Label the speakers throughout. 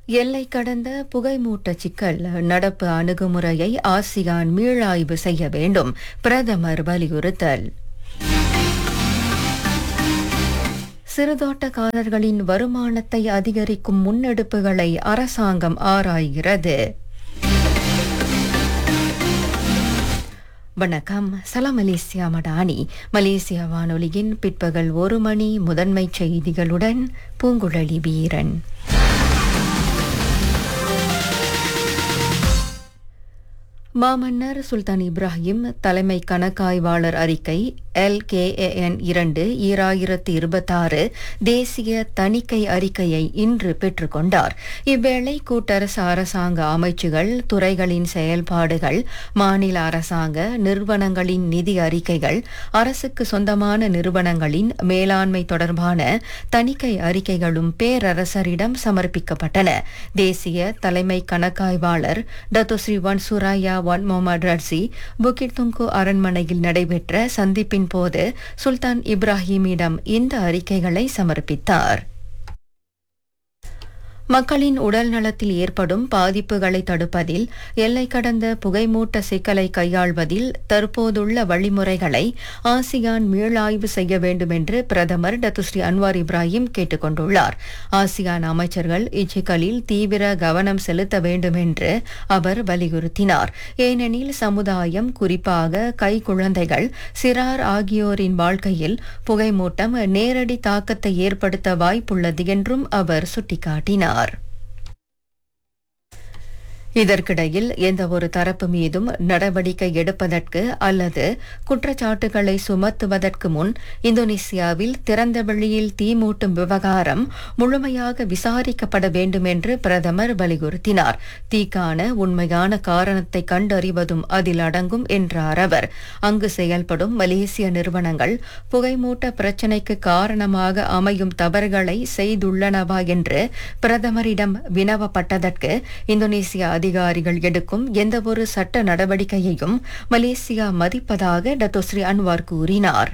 Speaker 1: எல்லை கடந்த புகைமூட்ட சிக்கல் நடப்பு அணுகுமுறையை ஆசியான் மீளாய்வு செய்ய வேண்டும் பிரதமர் வலியுறுத்தல் சிறுதோட்டக்காரர்களின் வருமானத்தை அதிகரிக்கும் முன்னெடுப்புகளை அரசாங்கம் ஆராய்கிறது வணக்கம் சலாம் மலேசியா மடானி மலேசியா வானொலியின் பிற்பகல் ஒரு மணி முதன்மை செய்திகளுடன் பூங்குழலி வீரன் மாமன்னர் சுல்தான் இப்ராஹிம் தலைமை கணக்காய்வாளர் அறிக்கை எல்கேஏஎன் இரண்டு ஈராயிரத்து இருபத்தாறு தேசிய தணிக்கை அறிக்கையை இன்று பெற்றுக்கொண்டார் இவ்வேளை கூட்டரசு அரசாங்க அமைச்சுகள் துறைகளின் செயல்பாடுகள் மாநில அரசாங்க நிறுவனங்களின் நிதி அறிக்கைகள் அரசுக்கு சொந்தமான நிறுவனங்களின் மேலாண்மை தொடர்பான தணிக்கை அறிக்கைகளும் பேரரசரிடம் சமர்ப்பிக்கப்பட்டன தேசிய தலைமை கணக்காய்வாளர் Datuk Seri Wan Suraya Wan Mohamed Radzi Bukit Tunku அரண்மனையில் நடைபெற்ற சந்திப்பின் போது சுல்தான் இப்ராஹிமிடம் இந்த அறிக்கைகளை சமர்ப்பித்தார் மக்களின் உடல் நலத்தில் ஏற்படும் பாதிப்புகளை தடுப்பதில் எல்லை கடந்த புகைமூட்ட சிக்கலை கையாள்வதில் தற்போதுள்ள வழிமுறைகளை ஆசியான் மீளாய்வு செய்ய வேண்டும் என்று பிரதமர் டத்துஸ்ரீ அன்வார் இப்ராஹிம் கேட்டுக் கொண்டுள்ளார் ஆசியான் அமைச்சர்கள் இச்சிக்கலில் தீவிர கவனம் செலுத்த வேண்டும் என்று அவர் வலியுறுத்தினார் ஏனெனில் சமுதாயம் குறிப்பாக கைக்குழந்தைகள் சிறார் ஆகியோரின் வாழ்க்கையில் புகைமூட்டம் நேரடி தாக்கத்தை ஏற்படுத்த வாய்ப்புள்ளது என்றும் அவர் சுட்டிக்காட்டினார் இதற்கிடையில் எந்த ஒரு தரப்பு மீதும் நடவடிக்கை எடுப்பதற்கு அல்லது குற்றச்சாட்டுகளை சுமத்துவதற்கு முன் இந்தோனேசியாவில் திறந்த வெளியில் தீ மூட்டும் விவகாரம் முழுமையாக விசாரிக்கப்பட வேண்டும் என்று பிரதமர் வலியுறுத்தினார் தீக்கான உண்மையான காரணத்தை கண்டறிவதும் அதில் அடங்கும் என்றார் அவர் அங்கு செயல்படும் மலேசிய நிறுவனங்கள் புகைமூட்ட பிரச்சினைக்கு காரணமாக அமையும் தவறுகளை செய்துள்ளனவா என்று பிரதமரிடம் வினவப்பட்டதற்கு இந்தோனேசிய அதிகாரிகள் எடுக்கும் எந்தவொரு சட்ட நடவடிக்கையையும் மலேசியா மதிப்பதாக டத்தோஸ்ரீ அன்வார் கூறினார்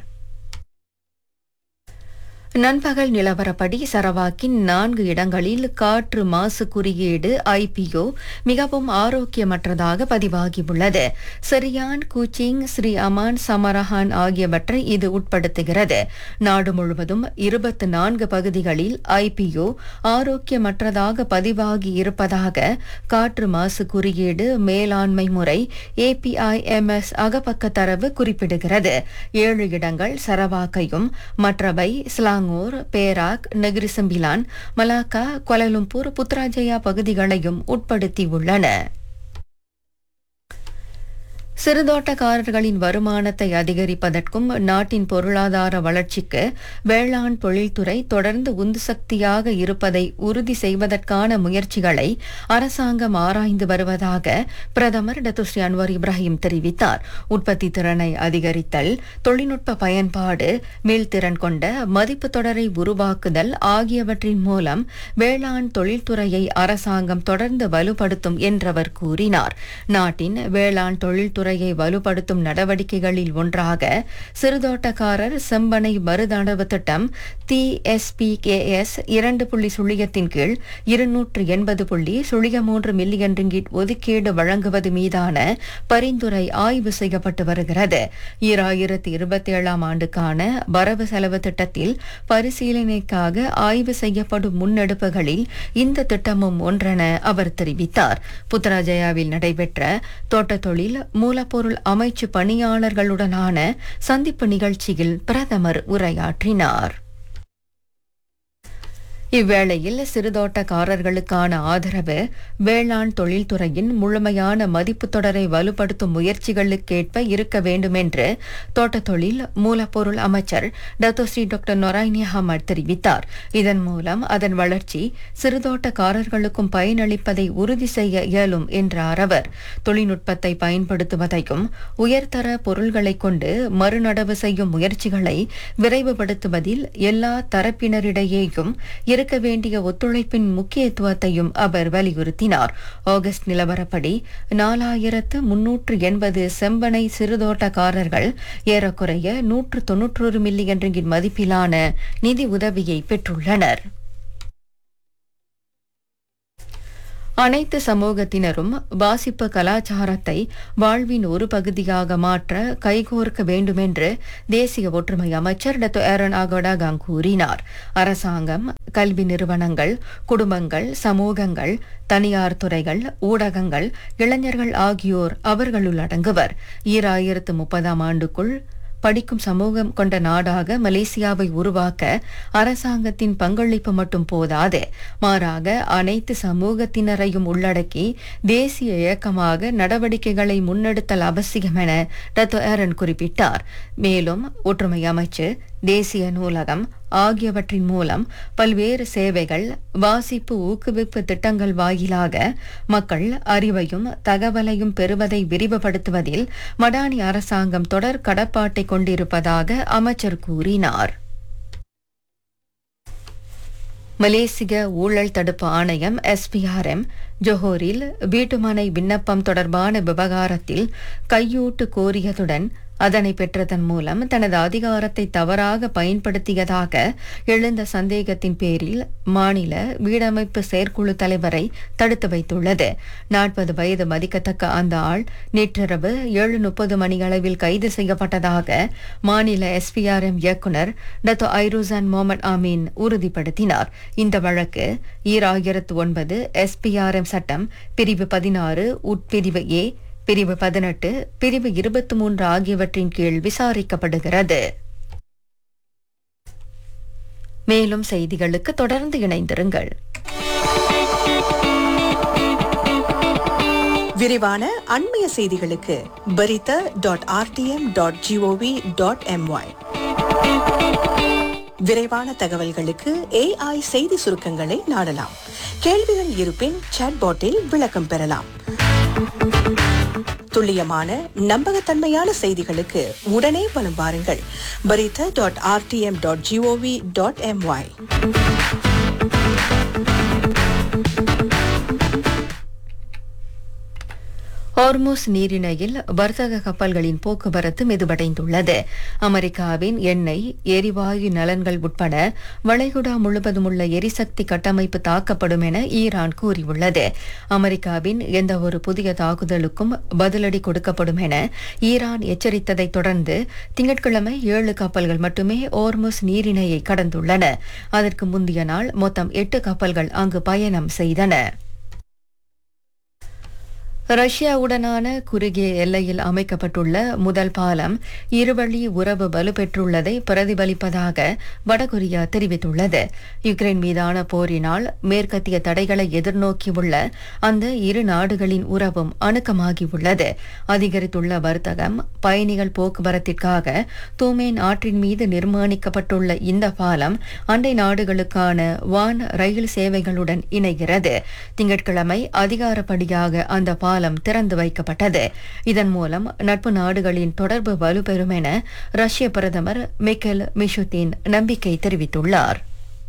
Speaker 1: நண்பகல் நிலவரப்படி சரவாக்கின் நான்கு இடங்களில் காற்று மாசு குறியீடு ஐபிஓ மிகவும் ஆரோக்கியமற்றதாக பதிவாகியுள்ளது சரியான் கூச்சிங் ஸ்ரீ அமான் சமரஹான் ஆகியவற்றை இது உட்படுத்துகிறது நாடு முழுவதும் இருபத்தி நான்கு பகுதிகளில் ஐபிஓ ஆரோக்கியமற்றதாக பதிவாகி இருப்பதாக காற்று மாசு குறியீடு மேலாண்மை முறை ஏபிஐஎம்எஸ் அகப்பக்க தரவு குறிப்பிடுகிறது ஏழு இடங்கள் சரவாக்கையும் மற்றவை ஸ்லாங் Selangor Perak Negeri Sembilan Melaka Kuala Lumpur Putrajaya பகுதிகளையும் உட்படுத்தியுள்ளன சிறுதோட்டக்காரர்களின் வருமானத்தை அதிகரிப்பதற்கும் நாட்டின் பொருளாதார வளர்ச்சிக்கு வேளாண் தொழில்துறை தொடர்ந்து உந்து சக்தியாக இருப்பதை உறுதி செய்வதற்கான முயற்சிகளை அரசாங்கம் ஆராய்ந்து வருவதாக பிரதமர் டத்துஸ்ரீ அன்வர் இப்ராஹிம் தெரிவித்தார் உற்பத்தி திறனை அதிகரித்தல் தொழில்நுட்ப பயன்பாடு மீள்திறன் கொண்ட மதிப்பு தொடரை உருவாக்குதல் ஆகியவற்றின் மூலம் வேளாண் தொழில்துறையை அரசாங்கம் தொடர்ந்து வலுப்படுத்தும் என்றவர் கூறினார் நாட்டின் வேளாண் தொழில்துறை துறையை வலுப்படுத்தும் நடவடிக்கைகளில் ஒன்றாக சிறுதோட்டக்காரர் செம்பனை மறுதளவு திட்டம் டி எஸ்பிகேஎஸ் இரண்டு புள்ளி சுழியத்தின் கீழ் இருநூற்று எண்பது புள்ளி சுழிய மூன்று மில்லியன் ரிங்கிட் ஒதுக்கீடு வழங்குவது மீதான பரிந்துரை ஆய்வு செய்யப்பட்டு வருகிறது ஈராயிரத்தி இருபத்தி ஏழாம் ஆண்டுக்கான வரவு செலவு திட்டத்தில் பரிசீலனைக்காக ஆய்வு செய்யப்படும் முன்னெடுப்புகளில் இந்த திட்டமும் ஒன்றென அவர் தெரிவித்தார் புத்ராஜயாவில் நடைபெற்ற தோட்டத் தொழில் மூலப்பொருள் அமைச்சு பணியாளர்களுடனான சந்திப்பு நிகழ்ச்சியில் பிரதமர் உரையாற்றினார் இவ்வேளையில் சிறுதோட்டக்காரர்களுக்கான ஆதரவு வேளாண் தொழில்துறையின் முழுமையான மதிப்பு தொடரை வலுப்படுத்தும் முயற்சிகளுக்கேற்ப இருக்க வேண்டும் என்று தோட்டத் தொழில் மூலப்பொருள் அமைச்சர் டத்தோஸ்ரீ டாக்டர் நொராய்னி அஹமத் தெரிவித்தார் இதன் மூலம் அதன் வளர்ச்சி சிறுதோட்டக்காரர்களுக்கும் பயனளிப்பதை உறுதி செய்ய இயலும் என்றார் அவர் தொழில்நுட்பத்தை பயன்படுத்துவதையும் உயர்தர பொருள்களைக் கொண்டு மறுநடவு செய்யும் முயற்சிகளை விரைவுபடுத்துவதில் எல்லா தரப்பினரிடையேயும் இருக்க வேண்டிய ஒத்துழைப்பின் முக்கியத்துவத்தையும் அவர் வலியுறுத்தினார் ஆகஸ்ட் நிலவரப்படி நாலாயிரத்து முன்னூற்று எண்பது செம்பனை சிறுதோட்டக்காரர்கள் ஏறக்குறைய நூற்று தொன்னூற்றொரு மில்லியன் ரிங்கிட் மதிப்பிலான நிதி உதவியை பெற்றுள்ளனர் அனைத்து சமூகத்தினரும் வாசிப்பு கலாச்சாரத்தை வாழ்வின் ஒரு பகுதியாக மாற்ற கைகோர்க்க வேண்டுமென்று தேசிய ஒற்றுமை அமைச்சர் டத்து ஏரன் அகோடாகாங் கூறினார் அரசாங்கம் கல்வி நிறுவனங்கள் குடும்பங்கள் சமூகங்கள் தனியார் துறைகள் ஊடகங்கள் இளைஞர்கள் ஆகியோர் அவர்களுள் அடங்குவர் ஈராயிரத்து முப்பதாம் ஆண்டுக்குள் படிக்கும் சமூகம் கொண்ட நாடாக மலேசியாவை உருவாக்க அரசாங்கத்தின் பங்களிப்பு மட்டும் போதாது மாறாக அனைத்து சமூகத்தினரையும் உள்ளடக்கி தேசிய இயக்கமாக நடவடிக்கைகளை முன்னெடுத்தல் அவசியம் என டத்தோ ஏரன் குறிப்பிட்டார் மேலும் ஒற்றுமை அமைச்சு தேசிய நூலகம் ஆகியவற்றின் மூலம் பல்வேறு சேவைகள் வாசிப்பு ஊக்குவிப்பு திட்டங்கள் வாயிலாக மக்கள் அறிவையும் தகவலையும் பெறுவதை விரிவுபடுத்துவதில் மடானி அரசாங்கம் தொடர் கடப்பாட்டை கொண்டிருப்பதாக அமைச்சர் கூறினார் மலேசிய ஊழல் தடுப்பு ஆணையம் எஸ்பிஆர்எம் ஜொஹோரில் வீட்டுமனை விண்ணப்பம் தொடர்பான விவகாரத்தில் கையூட்டு கோரியதுடன் அதனை பெற்றதன் மூலம் தனது அதிகாரத்தை தவறாக பயன்படுத்தியதாக எழுந்த சந்தேகத்தின் பேரில் மாநில வீடமைப்பு செயற்குழு தலைவரை தடுத்து வைத்துள்ளது நாற்பது வயது மதிக்கத்தக்க அந்த ஆள் நேற்றிரவு ஏழு முப்பது மணியளவில் கைது செய்யப்பட்டதாக மாநில எஸ்பிஆர்எம் இயக்குநர் டத்தோ ஐருசான் முகமது ஆமீன் உறுதிப்படுத்தினார் இந்த வழக்கு ஈராயிரத்து ஒன்பது எஸ்பிஆர்எம் சட்டம் பிரிவு பதினாறு உட்பிரிவு ஏ பிரிவு பதினெட்டு பிரிவு இருபத்தி மூன்று ஆகியவற்றின் கீழ் விசாரிக்கப்படுகிறது மேலும் செய்திகளுக்கு தொடர்ந்து இணைந்திருங்கள்
Speaker 2: விரிவான அண்மைய செய்திகளுக்கு Berita dot RTM dot GOV dot MY விரைவான தகவல்களுக்கு ஏஐ செய்தி சுருக்கங்களை நாடலாம் கேள்விகள் இருப்பின் சாட்பாட்டில் விளக்கம் பெறலாம் துல்லியமான நம்பகத்தன்மையான செய்திகளுக்கு உடனே வலம் வாருங்கள் Berita dot RTM dot GOV dot MY
Speaker 1: Hormuz நீரிணையில் வர்த்தக கப்பல்களின் போக்குவரத்து மெதுவடைந்துள்ளது அமெரிக்காவின் எண்ணெய் எரிவாயு நலன்கள் உட்பட வளைகுடா முழுவதும் உள்ள எரிசக்தி கட்டமைப்பு தாக்கப்படும் என ஈரான் கூறியுள்ளது அமெரிக்காவின் எந்த ஒரு புதிய தாக்குதலுக்கும் பதிலடி கொடுக்கப்படும் என ஈரான் எச்சரித்ததைத் தொடர்ந்து திங்கட்கிழமை ஏழு கப்பல்கள் மட்டுமே ஓர்முஸ் நீரிணையை கடந்துள்ளன அதற்கு முந்தைய நாள் மொத்தம் எட்டு கப்பல்கள் அங்கு பயணம் செய்தன ரஷ்யாவுடனான குறுகிய எல்லையில் அமைக்கப்பட்டுள்ள முதல் பாலம் இருவழி உறவு வலுப்பெற்றுள்ளதை பிரதிபலிப்பதாக வடகொரியா தெரிவித்துள்ளது யுக்ரைன் மீதான போரினால் மேற்கத்திய தடைகளை எதிர்நோக்கியுள்ள அந்த இரு நாடுகளின் உறவும் அணுக்கமாகியுள்ளது அதிகரித்துள்ள வர்த்தகம் பயணிகள் போக்குவரத்திற்காக தூமேன் ஆற்றின் மீது நிர்மாணிக்கப்பட்டுள்ள இந்த பாலம் அண்டை நாடுகளுக்கான வான் ரயில் சேவைகளுடன் இணைகிறது திங்கட்கிழமை அதிகாரப்படியாக அந்த பாலம் பாலம் திறந்து வைக்கப்பட்டது இதன் மூலம் நட்பு நாடுகளின் தொடர்பு வலுப்பெறும் என ரஷ்ய பிரதமர் மிக்கேல் மிஷுத்தின் நம்பிக்கை தெரிவித்துள்ளார்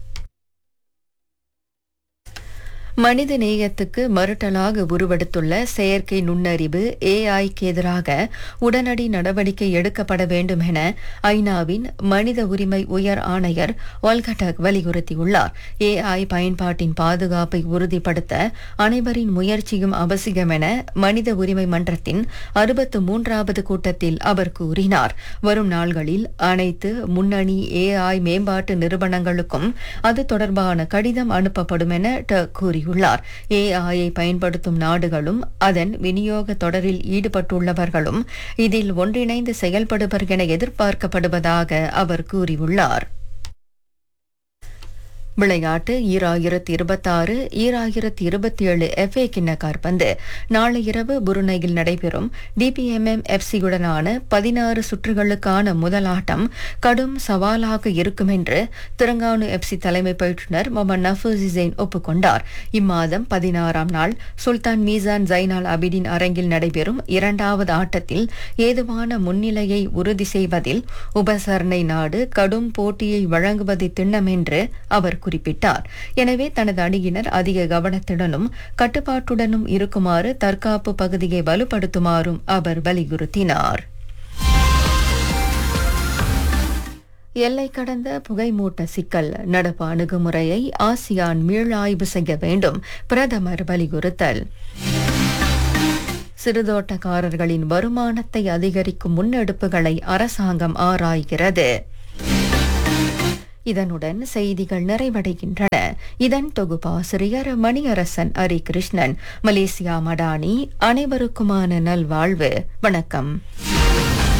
Speaker 1: மனித நேயத்துக்கு மறுட்டலாக உருவெடுத்துள்ள செயற்கை நுண்ணறிவு ஏஐக்கு எதிராக உடனடி நடவடிக்கை எடுக்கப்பட வேண்டும் என ஐநாவின் மனித உரிமை உயர் ஆணையர் ஒல்கட்டக் வலியுறுத்தியுள்ளார் ஏஐ பயன்பாட்டின் பாதுகாப்பை உறுதிப்படுத்த அனைவரின் முயற்சியும் அவசியம் என மனித உரிமை மன்றத்தின் அறுபத்து மூன்றாவது கூட்டத்தில் அவர் கூறினார் வரும் நாள்களில் அனைத்து முன்னணி ஏஐ மேம்பாட்டு நிறுவனங்களுக்கும் அது தொடர்பான கடிதம் அனுப்பப்படும் என டர்க் கூறியுள்ளார் கூறியுள்ளார் ஏஐயை பயன்படுத்தும் நாடுகளும் அதன் விநியோக தொடரில் ஈடுபட்டுள்ளவர்களும் இதில் ஒன்றிணைந்து செயல்படுவர் என எதிர்பார்க்கப்படுவதாக அவர் கூறியுள்ளார் விளையாட்டு ஈராயிரத்தி இருபத்தாறு ஈராயிரத்தி இருபத்தி ஏழு எஃப்ஏ கிண்ண காற்பந்து நாளை இரவு புருனையில் நடைபெறும் டிபிஎம்எம் எஃப்சியுடனான பதினாறு சுற்றுகளுக்கான முதல் ஆட்டம் கடும் சவாலாக இருக்கும் என்று திரங்கானு எஃப்சி தலைமை பயிற்றுநர் முகமது நஃபூஸ் ஜெயின் ஒப்புக்கொண்டார் இம்மாதம் பதினாறாம் நாள் சுல்தான் மீசான் ஜைனால் அபிடின் அரங்கில் நடைபெறும் இரண்டாவது ஆட்டத்தில் ஏதுவான முன்னிலையை உறுதி செய்வதில் உபசரணை நாடு கடும் போட்டியை வழங்குவது திண்ணம் என்று அவர் குறிப்பிட்டார் எனவே தனது அணியினர் அதிக கவனத்துடனும் கட்டுப்பாட்டுடனும் இருக்குமாறு தற்காப்பு பகுதியை வலுப்படுத்துமாறும் அவர் வலியுறுத்தினார் எல்லை கடந்த புகைமூட்ட சிக்கல் நடப்பு அணுகுமுறையை ஆசியான் மீளாய்வு செய்ய வேண்டும் பிரதமர் வலியுறுத்தல் சிறுதோட்டக்காரர்களின் வருமானத்தை அதிகரிக்கும் முன்னெடுப்புகளை அரசாங்கம் ஆராய்கிறது இதனுடன் செய்திகள் நிறைவடைகின்றன இதன் தொகுப்பாசிரியர் மணியரசன் ஹரிகிருஷ்ணன் மலேசியா மடானி அனைவருக்குமான நல்வாழ்வு வணக்கம்